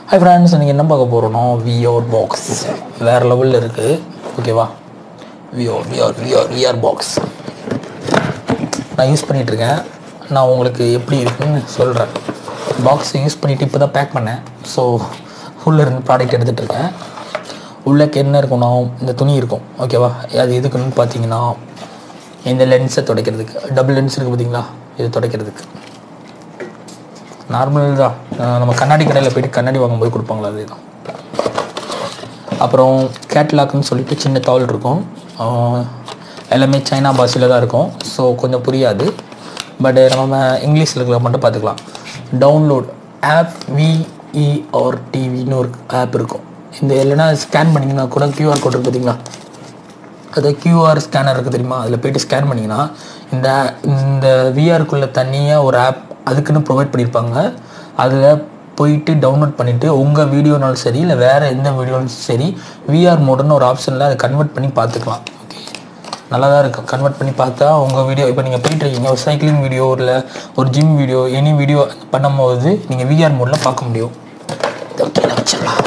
hi friends நீங்கள் என்ன பார்க்க போகிறோன்னா விஆர் பாக்ஸ் வேறு லெவலில் இருக்குது ஓகேவா VR VR VR VR box நான் யூஸ் பண்ணிகிட்ருக்கேன் நான் உங்களுக்கு எப்படி இருக்குன்னு சொல்கிறேன் பாக்ஸ் யூஸ் பண்ணிவிட்டு இப்போ தான் பேக் பண்ணேன் ஸோ உள்ளே இருந்து ப்ராடக்ட் எடுத்துகிட்டு இருக்கேன் உள்ளக்கு என்ன இருக்கும்னா இந்த துணி இருக்கும் ஓகேவா அது எதுக்குன்னு பார்த்தீங்கன்னா இந்த லென்ஸை துடைக்கிறதுக்கு டபுள் லென்ஸ் இருக்குது பார்த்தீங்களா இது துடைக்கிறதுக்கு நார்மல் தான் அஹ் நம்ம கண்ணாடி கடையில் போயிட்டு கண்ணாடி வாங்கும்போது கொடுப்பாங்களா அதே தான் அப்புறம் கேட்லாக்னு சொல்லிட்டு சின்ன தாள் இருக்கும் அஹ் எல்லாமே சைனா பாஷையில் தான் இருக்கும் ஸோ கொஞ்சம் புரியாது பட் நம்ம இங்கிலீஷில் இருக்கிற மட்டும் பார்த்துக்கலாம் டவுன்லோட் ஆப் விஇஆர் டிவின்னு ஒரு ஆப் இருக்கும் இந்த இல்லைன்னா ஸ்கேன் பண்ணிங்கன்னா கூட கியூஆர் கோட் இருக்கு பார்த்தீங்களா அது கியூஆர் ஸ்கேனர் இருக்குது தெரியுமா அதில் போயிட்டு ஸ்கேன் பண்ணிங்கன்னா இந்த இந்த விஆருக்குள்ளே தனியாக ஒரு ஆப் அதுக்குன்னு ப்ரொவைட் பண்ணியிருப்பாங்க அதில் போயிட்டு டவுன்லோட் பண்ணிவிட்டு உங்கள் வீடியோனாலும் சரி இல்லை வேறு எந்த வீடியோனாலும் சரி விஆர் மோடுன்னு ஒரு ஆப்ஷனில் அதை கன்வெர்ட் பண்ணி பார்த்துக்கலாம் ஓகே நல்லா தான் இருக்கும் கன்வெர்ட் பண்ணி பார்த்தா உங்கள் வீடியோ இப்போ நீங்கள் போயிட்டுருக்கீங்க ஒரு சைக்கிளிங் வீடியோ இல்லை ஒரு ஜிம் வீடியோ எனி வீடியோ பண்ணும்போது நீங்கள் விஆர் மோடில் பார்க்க முடியும் இதை கீழே வச்சிடலாம்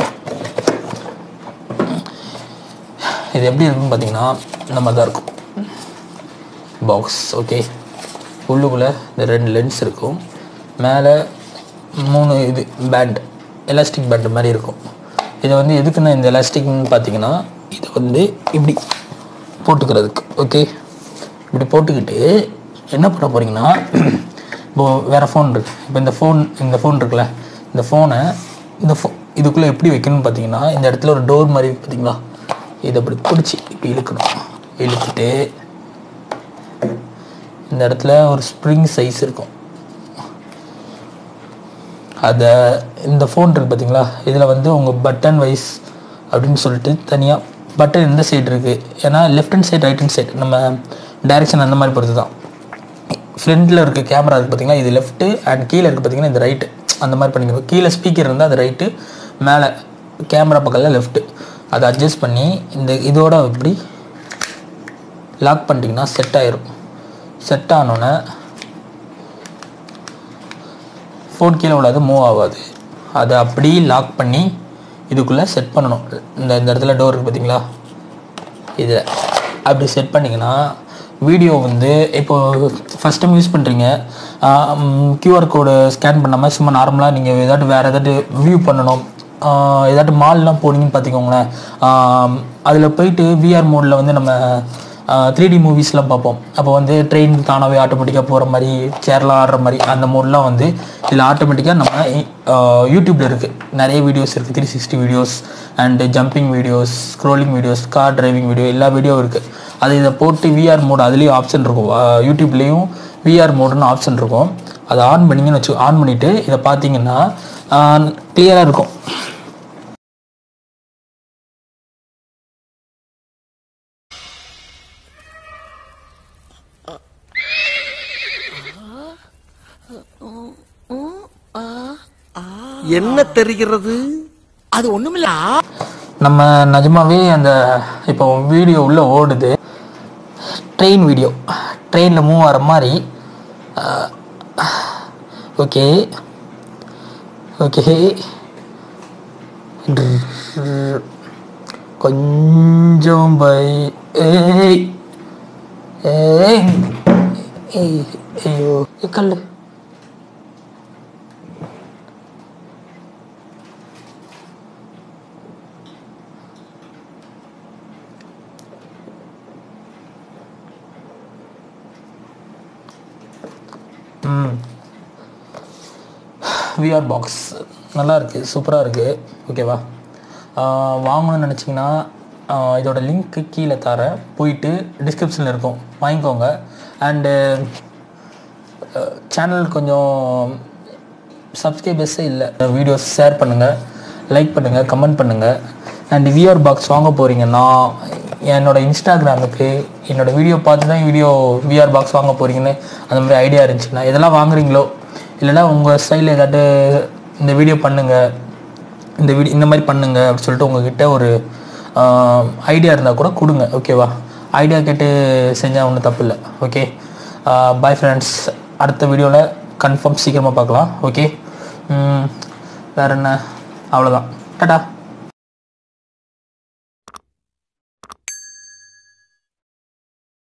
இது எப்படி இருக்குன்னு பார்த்தீங்கன்னா இந்த மாதிரி தான் இருக்கும் பாக்ஸ் ஓகே உள்ளுக்குள்ளே இந்த ரெண்டு லென்ஸ் இருக்கும் மேலே மூணு இது பேண்ட் எலாஸ்டிக் பேண்ட் மாதிரி இருக்கும் இதை வந்து எதுக்குன்னா இந்த எலாஸ்டிக்னு பார்த்தீங்கன்னா இதை வந்து இப்படி போட்டுக்கிறதுக்கு ஓகே இப்படி போட்டுக்கிட்டு என்ன பண்ண போகிறீங்கன்னா இப்போது வேறு ஃபோன் இருக்குது இப்போ இந்த ஃபோன் இந்த ஃபோன் இருக்குல்ல இந்த ஃபோனை இந்த ஃபோ இதுக்குள்ளே எப்படி வைக்கணும்னு பார்த்தீங்கன்னா இந்த இடத்துல ஒரு டோர் மாதிரி இருக்கு பார்த்தீங்களா இதை இப்படி பிடிச்சி இப்படி இழுக்கணும் இழுத்துட்டு இந்த இடத்துல ஒரு ஸ்ப்ரிங் சைஸ் இருக்கும் அதை இந்த ஃபோன் இருக்குது பார்த்தீங்களா இதில் வந்து உங்கள் பட்டன் வைஸ் அப்படின்னு சொல்லிட்டு தனியாக பட்டன் எந்த சைடு இருக்குது ஏன்னா left hand side right hand side நம்ம டைரெக்ஷன் அந்த மாதிரி பொறுத்து தான் ஃப்ரண்ட்டில் இருக்க கேமரா இருக்குது பார்த்தீங்களா இது லெஃப்ட்டு அண்ட் கீழே இருக்குது பார்த்தீங்கன்னா இந்த ரைட்டு அந்த மாதிரி பண்ணிக்கணும் கீழே ஸ்பீக்கர் இருந்தால் அது ரைட்டு மேலே கேமரா பக்கத்தில் லெஃப்ட்டு அதை அட்ஜஸ்ட் பண்ணி இந்த இதோட இப்படி லாக் பண்ணிட்டீங்கன்னா செட் ஆயிரும் செட் ஆனோன்னே ஃபோன் கீழே விடாது மூவ் ஆகாது அதை அப்படி லாக் பண்ணி இதுக்குள்ளே செட் பண்ணணும் இந்த இந்த இடத்துல டோர் இருக்குது பார்த்தீங்களா இதில் அப்படி செட் பண்ணிங்கன்னா வீடியோ வந்து இப்போ ஃபஸ்ட் டைம் யூஸ் பண்ணுறீங்க கியூஆர் கோடு ஸ்கேன் பண்ணாமல் சும்மா நார்மலாக நீங்கள் ஏதாட்டு வேறு ஏதாட்டு வியூ பண்ணணும் ஆஹ் ஏதாட்டு மால்லாம் போனீங்கன்னு பார்த்துக்கோங்களேன் அதில் போயிட்டு விஆர் மோடில் வந்து நம்ம த்ரீ டி மூவிஸ்லாம் பார்ப்போம் அப்போ வந்து ட்ரெயின் தானாகவே ஆட்டோமேட்டிக்காக போகிற மாதிரி சேர்லாம் ஆடுற மாதிரி அந்த மோட்லாம் வந்து இதில் ஆட்டோமேட்டிக்காக நம்ம ஆஹ் யூடியூப்பில் இருக்குது நிறைய வீடியோஸ் இருக்குது three sixty videos and jumping videos scrolling videos car driving video எல்லா வீடியோ இருக்குது அது இதை போட்டு விஆர் மோட் அதுலேயும் ஆப்ஷன் இருக்கும் ஆஹ் யூடியூப்லேயும் விஆர் மோடுன்னு ஆப்ஷன் இருக்கும் அதை ஆன் பண்ணிங்கன்னு வச்சு ஆன் பண்ணிவிட்டு இதை பார்த்தீங்கன்னா கிளியராக இருக்கும் என்ன தெரிகிறது அது ஒண்ணுமில்ல நம்ம நிஜமாவே அந்த இப்போ வீடியோ உள்ள ஓடுது ட்ரெயின் வீடியோ ட்ரெயினில் மூவ் ஆகிற மாதிரி ஓகே ஓகே கொஞ்சம் பை ஏய் ஏய் ஏய் ஐயோ கல்லு ம் விஆர் பாக்ஸ் நல்லா இருக்குது சூப்பராக இருக்குது ஓகேவா ஆஹ் வாங்கணும்னு நினச்சிங்கன்னா ஆஹ் இதோட லிங்க்கு கீழே தரேன் போயிட்டு டிஸ்கிரிப்ஷனில் இருக்கும் வாங்கிக்கோங்க அண்டு சேனல் கொஞ்சம் சப்ஸ்கிரைபர்ஸே இல்லை வீடியோஸ் ஷேர் பண்ணுங்கள் லைக் பண்ணுங்கள் கமெண்ட் பண்ணுங்கள் அண்ட் விஆர் பாக்ஸ் வாங்க போகிறீங்கன்னா என்னோட இன்ஸ்டாகிராமுக்கு என்னோட வீடியோ பார்த்து தான் வீடியோ விஆர் பாக்ஸ் வாங்க போகிறீங்கன்னு அந்த மாதிரி ஐடியா இருந்துச்சுன்னா இதெல்லாம் வாங்குறீங்களோ இல்லைன்னா உங்கள் ஸ்டைலில் ஏதாட்டு இந்த வீடியோ பண்ணுங்கள் இந்த வீடியோ இந்த மாதிரி பண்ணுங்க அப்படின்னு சொல்லிட்டு உங்ககிட்ட ஒரு ஐடியா இருந்தால் கூட கொடுங்க ஓகேவா ஐடியா கேட்டு செஞ்சால் ஒன்றும் தப்பு இல்லை ஓகே பாய் ஃப்ரெண்ட்ஸ் அடுத்த வீடியோவில் கன்ஃபார்ம் சீக்கிரமாக பார்க்கலாம் ஓகே வேறு என்ன அவ்வளோதான் டாடா